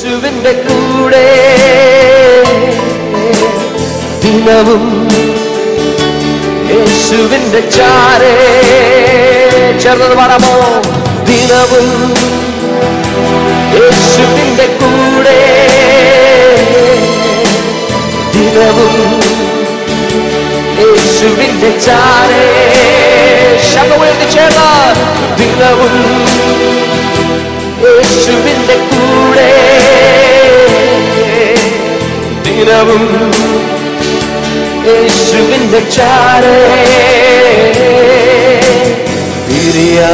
യേശുവിന്റെ കൂടെ ദിനവും യേശുവിന്റെ ചാരേ ചേർന്നത് പാടാമോ ദിനവും യേശുവിന്റെ കൂടെ ദിനവും യേശുവിന്റെ ചാരേ ശബ്ദമുയർത്തി ചേർന്ന ദിനവും യേശുവിന്റെ കൂടെ ദിനവും യേശുവിന്റെ ചാരേ പിരിയാ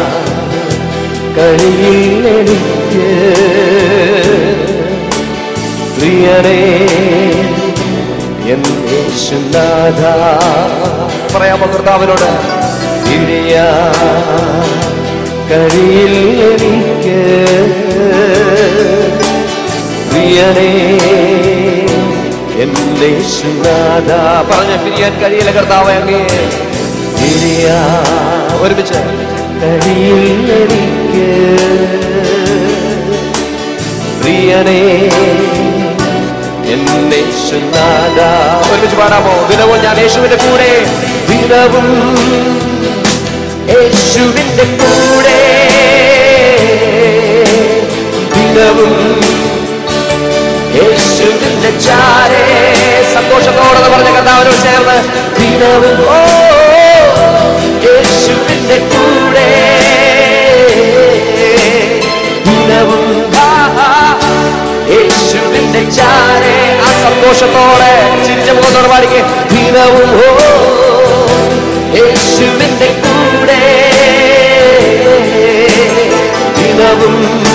കഴിയില്ലെനിക്ക് പ്രിയനേ എൻ യേശുനാഥ പറയാമോ കർത്താവിനോട് പിരിയാ കഴിയില്ലെനിക്ക് പ്രിയനേ എന്റെ യേശുനാഥ പറഞ്ഞ പിരിയാൻ കഴിയില്ല കർത്താവ് അങ്ങേ പിരിയാ ഒരുമിച്ച് കഴിയില്ലെനിക്ക് പ്രിയനേ എന്റെ യേശുനാഥ ഒരുമിച്ച് പാടാമോ ദിനവും ഞാൻ യേശുവിന്റെ കൂടെ ദിനവും യേശുവിന്റെ കൂടെ ദിനവും യേശുവിന്റെ ചാരേ സന്തോഷത്തോടെ പറഞ്ഞ കർത്താവിനോട് ചേർന്ന് ദിനവും ഓ യേശുവിന്റെ കൂടെ ദിനവും ആ, ആ, യേശുവിന്റെ ചാരേ ആ സന്തോഷത്തോടെ ചിരിച്ച മുഖത്തോടെ പാടിക്ക് ദിനവും ഓ യേശുവിന്റെ കൂടെ ദിനവും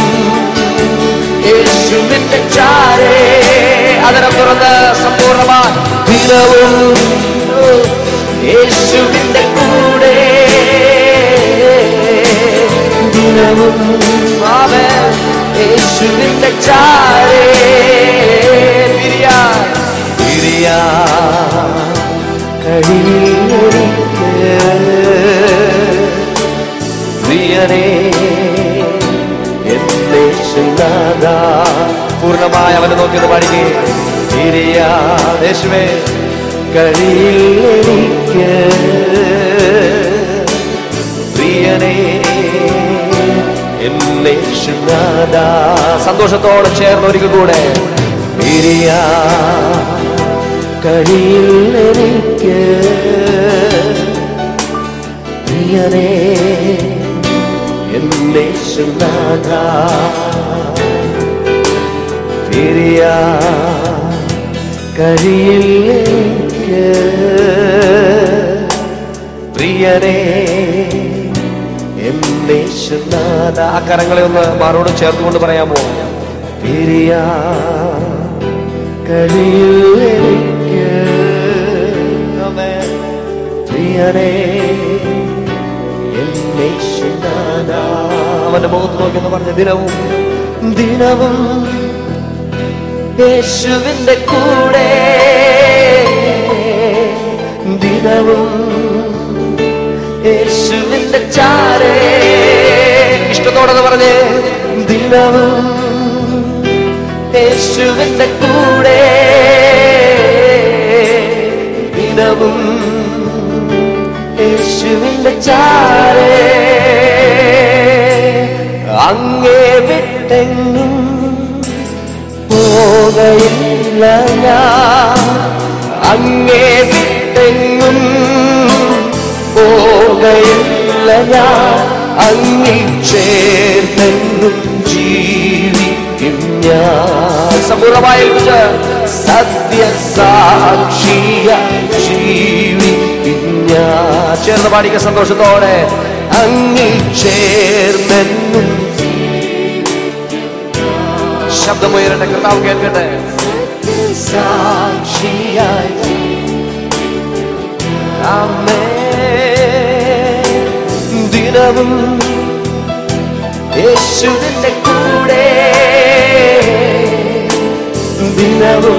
യേശുവിന്റെ ചാരേ അതിനെ തുറന്ന് സമ്പൂർണ്ണമാ ദിനവും യേശുവിന്റെ കൂടെ ദിനവും ആമേൻ യേശുവിന്റെ ചാരേ പിരിയാ പിരിയാ കഴിയില്ലെനിക്ക് പ്രിയനേ എന്റെ ശിലാദ പൂർണ്ണമായ അവനെ നോക്കിയത് പാടിക്കേ തിരിയാ യേശുവേ കഴിയില്ലെനിക്ക് പ്രിയനേ എന്നെ ശിലാദ സന്തോഷത്തോടെ ചേർന്ന് ഒരിക്കൽ കൂടെ തിരിയാ കഴിയില്ലെനിക്ക് പ്രിയനേ എന്നെ സുനാഥ പിരിയാ കഴിയിലേക്ക് പ്രിയനേ എന്നെ സുനാഥ ആ കരങ്ങളെ ഒന്ന് മാറോട് ചേർത്തുകൊണ്ട് പറയാമോ പിരിയാ കഴിയിലേക്ക് ആമേൻ. പ്രിയനേ എന്നെ ശിനാഥ. അവന്റെ മുഖത്ത് നോക്കി എന്ന് പറഞ്ഞ ദിനവും ദിനവും യേശുവിന്റെ കൂടെ ദിനവും യേശുവിന്റെ ചാരേ ഇഷ്ടത്തോടെ പറഞ്ഞ് ദിനവും യേശുവിന്റെ കൂടെ ദിനവും യേശുവിന്റെ ചാരേ അങ്ങേ വിട്ടെങ്ങും പോകയില്ല ഞാൻ അങ്ങേ വിട്ടെങ്ങും പോകയില്ല ഞാൻ അങ്ങിൽ ചേർന്നെന്നും ജീവിക്കും ഞാൻ സമ്പൂർണ്ണമായി ഏൽപ്പിച്ച് സത്യസാക്ഷിയ ജീവിക്കും ഞാൻ ചേർന്ന് പാടിക്ക സന്തോഷത്തോടെ അങ്ങിൽ ചേർന്നെന്നും ശബ്ദമുയരട്ടെ കർത്താവ് കേൾക്കട്ടെ സാക്ഷിയായി അമ്മേ ദിനവും യേശുവിന്റെ കൂടെ ദിനവും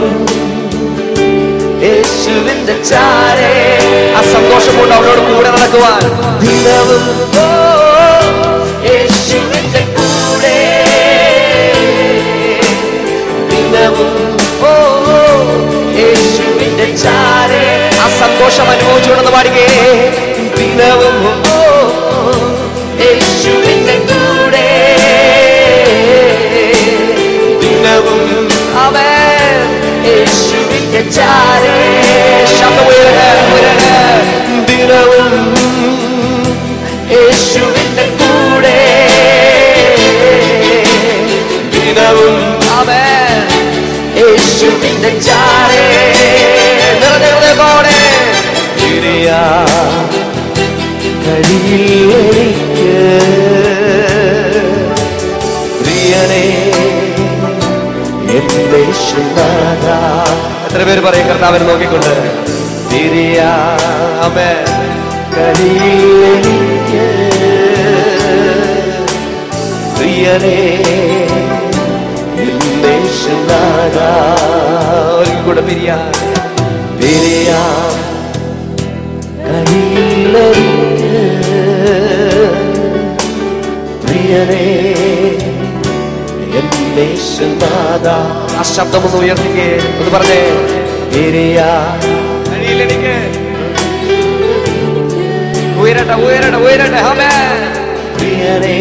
യേശുവിന്റെ ചാരേ ആ സന്തോഷം കൊണ്ട് അവളോട് കൂടെ നടക്കുവാൻ ദിനവും ഓ, യേശുവിന്റെ കൂടെ സന്തോഷം അനുഭവിച്ചുകൊണ്ടെന്ന് പാടിക്കേ ദിനവും ഓ, യേശുവിന്റെ കൂടെ ദിനവും അവൻ യേശുവിന്റെ ചാരേ ശബ്ദം ഉയരണ ഉയരണ ദിനവും യേശുവിന്റെ കൂടെ ദിനവും അവൻ യേശുവിന്റെ ചാരേ നിറഞ്ഞ ഹൃദയത്തോടെ തിരിയാ കഴിയില്ലെനിക്ക് പ്രിയനേ എന്റെ ശുദ്ധാത എത്ര പേര് പറയും കർത്താവിനെ നോക്കിക്കൊണ്ട് തിരിയാമേ കഴിയില്ലെനിക്ക് പ്രിയനേ എന്റെ ശുദ്ധാത ഒരിക്കൽ കൂടെ പിരിയാ പിരിയാ കഴിയില്ലെനിക്ക് പ്രിയനേ എന്റെ ശുദ്ധാത ആ ശബ്ദം ഒന്ന് ഉയർത്തിക്കേ ഒന്ന് പറഞ്ഞേ പിരിയാ കഴിയില്ലെനിക്ക് ഉയരട്ടെ ഉയരട്ടെ ഉയരട്ടെ ഹമേ പ്രിയനേ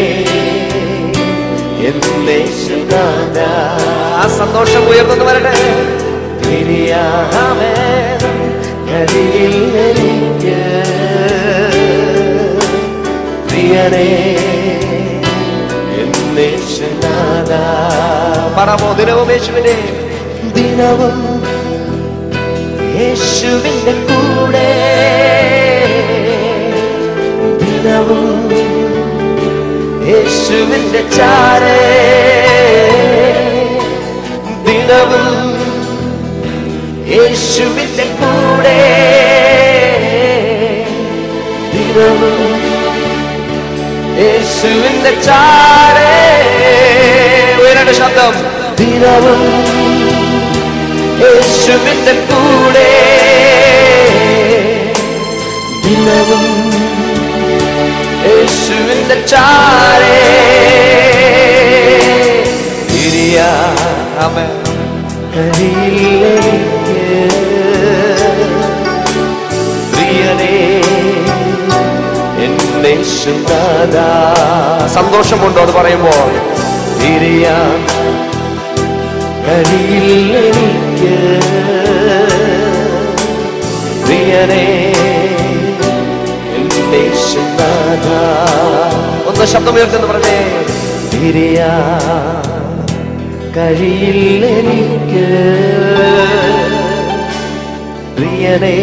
എന്റെ ശുദ്ധാത ആ സന്തോഷം ഉയർന്നു വരട്ടെ പിരിയാമേ കഴിയില്ലെനിക്ക് പ്രിയനേ എന്നെ ശുദ്ധാത പറമോ ദിനവും യേശുവിനെ ദിനവും യേശുവിന്റെ കൂടെ ദിനവും യേശുവിന്റെ ചാരേ ദിനവും യേശുവിന്റെ കൂടെ ദിനവും യേശുവിന്റെ ചാരേ ഉയരണ്ട ശബ്ദം ദിനവും യേശുവിന്റെ കൂടെ ദിനവും യേശുവിന്റെ ചാരേ തിരിയാമ കഴിയില്ലെങ്കിൽ പ്രിയനേ എന്നെ ശുദ്ധാത സന്തോഷമുണ്ടോ അത് പറയുമ്പോൾ തിരിയാൻ കഴിയില്ലെനിക്ക് പ്രിയനേ എന്നെ ശുദ്ധാത ഒന്ന് ശബ്ദം ഉയർത്തെന്ന് പറഞ്ഞേ തിരിയാ കഴിയില്ലെനിക്ക് പ്രിയനേ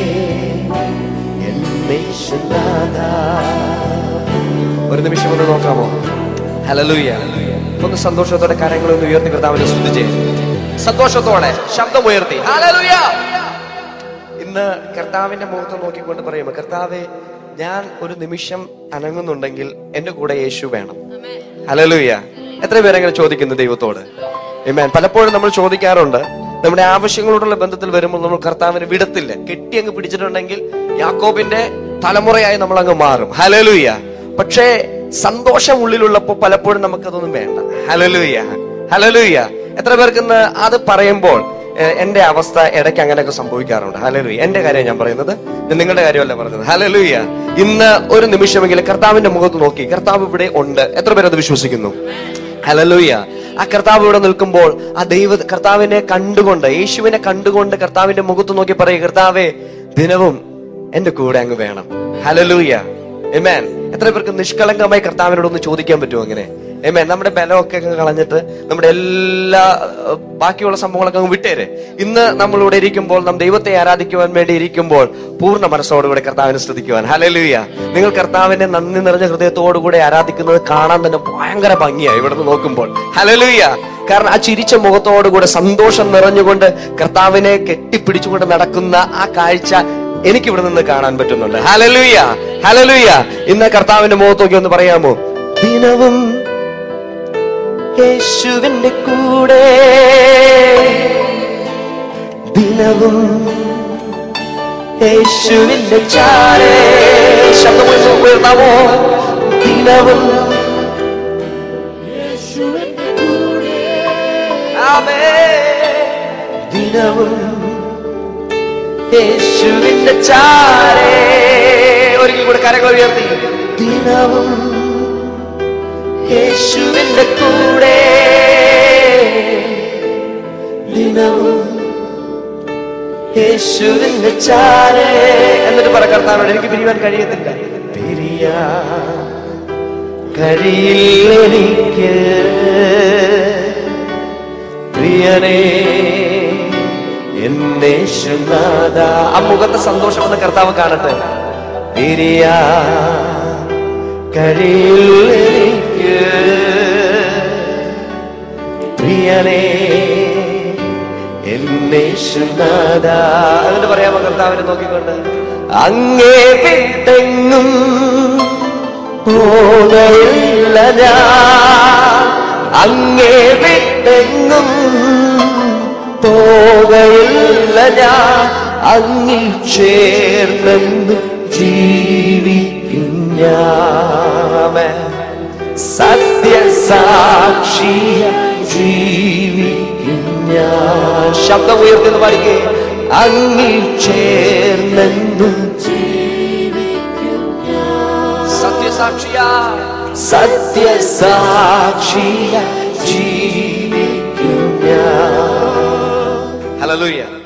എന്നെ ശുദ്ധാത ഒരു നിമിഷം ഒന്ന് നോക്കാമോ ഹലലൂയ ഒന്ന് സന്തോഷത്തോടെ കരങ്ങളൊന്ന് ഉയർത്തി കർത്താവിനെ സ്തുതിച്ചേ സന്തോഷത്തോടെ ശബ്ദം ഉയർത്തി ഹല്ലേലൂയ ഇന്ന് കർത്താവിന്റെ മുഖത്ത് നോക്കിക്കൊണ്ട് പറയുമ്പോ കർത്താവെ ഞാൻ ഒരു നിമിഷം അനങ്ങുന്നുണ്ടെങ്കിൽ എന്റെ കൂടെ യേശു വേണം ഹല്ലേലൂയ എത്ര പേരെങ്ങനെ ചോദിക്കുന്നു ദൈവത്തോട് Amen. പലപ്പോഴും നമ്മൾ ചോദിക്കാറുണ്ട് നമ്മുടെ ആവശ്യങ്ങളോടുള്ള ബന്ധത്തിൽ വരുമ്പോൾ നമ്മൾ കർത്താവിനെ വിടത്തില്ല കെട്ടി അങ്ങ് പിടിച്ചിട്ടുണ്ടെങ്കിൽ യാക്കോബിന്റെ തലമുറയായി നമ്മൾ അങ്ങ് മാറും ഹലലുയ്യ പക്ഷേ സന്തോഷം ഉള്ളിലുള്ളപ്പോ പലപ്പോഴും നമുക്കതൊന്നും വേണ്ട ഹലലുയ്യ ഹലലുയ്യ എത്ര പേർക്ക് ഇന്ന് അത് പറയുമ്പോൾ ഏഹ്, എന്റെ അവസ്ഥ ഇടയ്ക്ക് അങ്ങനെയൊക്കെ സംഭവിക്കാറുണ്ട് ഹലലുയ്യ എന്റെ കാര്യം ഞാൻ പറയുന്നത് ഇത് നിങ്ങളുടെ കാര്യമല്ല പറഞ്ഞത് ഹലലുയ്യ ഇന്ന് ഒരു നിമിഷമെങ്കിലും കർത്താവിന്റെ മുഖത്ത് നോക്കി കർത്താവ് ഇവിടെ ഉണ്ട് എത്ര പേരത് വിശ്വസിക്കുന്നു ഹലലൂയ ആ കർത്താവ് ഇവിടെ നിൽക്കുമ്പോൾ ആ ദൈവ കർത്താവിനെ കണ്ടുകൊണ്ട് യേശുവിനെ കണ്ടുകൊണ്ട് കർത്താവിന്റെ മുഖത്ത് നോക്കി പറയുക കർത്താവെ ദിനവും എന്റെ കൂടെ അങ്ങ് വേണം ഹലലൂയ എമേൻ എത്ര പേർക്ക് നിഷ്കളങ്കമായി കർത്താവിനോട് ഒന്ന് ചോദിക്കാൻ പറ്റുമോ അങ്ങനെ എമേൻ നമ്മുടെ ബലമൊക്കെ അങ്ങ് കളഞ്ഞിട്ട് നമ്മുടെ എല്ലാ ഏഹ്, ബാക്കിയുള്ള സംഭവങ്ങളൊക്കെ അങ്ങ് വിട്ടേരെ ഇന്ന് നമ്മൾ ഇവിടെ ഇരിക്കുമ്പോൾ നാം ദൈവത്തെ ആരാധിക്കുവാൻ വേണ്ടി ഇരിക്കുമ്പോൾ പൂർണ്ണ മനസ്സോടുകൂടെ കർത്താവിനെ സ്തുതിക്കുവാൻ ഹലലൂയ നിങ്ങൾ കർത്താവിനെ നന്ദി നിറഞ്ഞ ഹൃദയത്തോടുകൂടെ ആരാധിക്കുന്നത് കാണാൻ തന്നെ ഭയങ്കര ഭംഗിയായി ഇവിടെ നിന്ന് നോക്കുമ്പോൾ ഹലലൂയ കാരണം ആ ചിരിച്ച മുഖത്തോടുകൂടെ സന്തോഷം നിറഞ്ഞുകൊണ്ട് കർത്താവിനെ കെട്ടിപ്പിടിച്ചുകൊണ്ട് നടക്കുന്ന ആ കാഴ്ച എനിക്ക് ഇവിടെ നിന്ന് കാണാൻ പറ്റുന്നുണ്ട് ഹലലൂയ ഹലലൂയ ഇന്ന് കർത്താവിന്റെ മുഖത്ത് നോക്കി ഒന്ന് പറയാമോ ദിനവും യേശുവിന്റെ കൂടെ ദിനവും യേശുവിന്റെ ചാരേ ശബ്ദം ഉയർത്തി ഉയർത്താമോ ദിനവും ആമേൻ. ദിനവും യേശുവിന്റെ ചാരേ ഒരിക്കൽ കൂടെ കരങ്ങൾ ഉയർത്തി ദിനവും യേശുവിന്റെ കൂടെ ദിനവും യേശുവിന്റെ ചാരേ എന്നിട്ട് പറ കർത്താവോട് എനിക്ക് പിരിയാൻ കഴിയത്തില്ല പിരിയാ കഴിയില്ല എനിക്ക് പ്രിയനേ എന്നേശുനാഥ ആ മുഖത്തെ സന്തോഷം എന്ന് കർത്താവ് കാണട്ടെ പിരിയാ കഴിയില്ല എനിക്ക് പ്രിയനേ എന്നേശുനാഥ എന്നിട്ട് പറയാമോ കർത്താവിനെ നോക്കിക്കൊണ്ട് അങ്ങേ വിട്ടെങ്ങും പോകയില്ല ഞാൻ അങ്ങേ വിട്ടെങ്ങും പോകയില്ല ഞാൻ അങ്ങിൽ ചേർന്നെന്ന് ജീവിക്കും ഞാൻ സത്യസാക്ഷിയ ജീവിക്കും ഞാൻ ശബ്ദം ഉയർത്തുന്ന പാടിക്കേ അങ്ങിൽ ചേർന്നെന്നും സത്യസാക്ഷിയ സത്യസാക്ഷിയ ജീവിക്കും ഞാൻ ഹല്ലേലൂയ